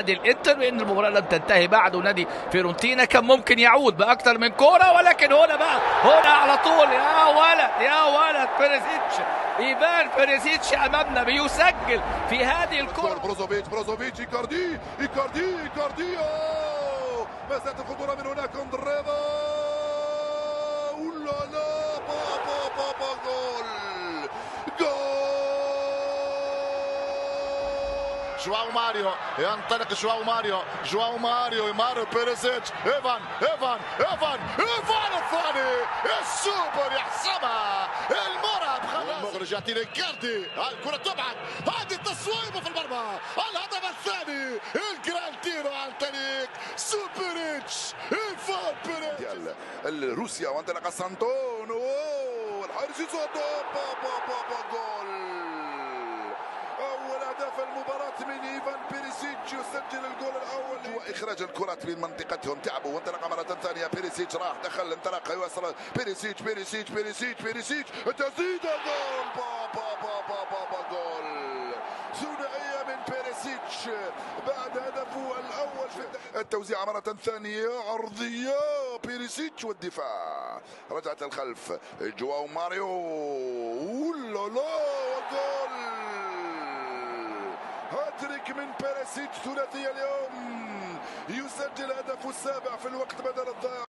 نادي الانتر بان المباراه لم تنتهي بعد ونادي فيرونتينا كان ممكن يعود باكثر من كوره ولكن هنا بقى هنا على طول يا ولد يا ولد بيريزيتش ايفان بيريزيتش امامنا بيسجل في هذه الكره بروزوفيتش بروزوفيتش ايكاردي ايكاردي ايكاردي أوه! ما زالت الخطوره من هناك اندريفا ولا لا بابا بابا جول جول جواو ماريو ينطلق جواو ماريو جواو ماريو ماريو بيريزيتش ايفان ايفان ايفان ايفان الثاني السوبر يحسمها المرعب خلاص المخرج يعطي لكاردي الكرة تبعد هذه التصويبة في المرمى الهدف الثاني الجرانتينو عن طريق سوبريتش ايفان بيريز روسيا وانطلق سانتون أوه! الحارس يصد بابا بابا جول اول اهداف المباراه من ايفان بيريسيتش يسجل الجول الاول واخراج الكرات من منطقتهم تعبوا وانطلق مره ثانيه بيريسيتش راح دخل انطلق يوصل بيريسيتش بيريسيتش بيريسيتش بيريسيتش تسديده جول بابا بابا بابا جول ثنائيه من بيريسيتش بعد هدفه الاول في التوزيع مره ثانيه عرضيه بيريسيتش والدفاع رجعت الخلف جواو ماريو ولا لا وجول هاتريك من بيريسيتش ثلاثية اليوم يسجل هدفه السابع في الوقت بدل الضائع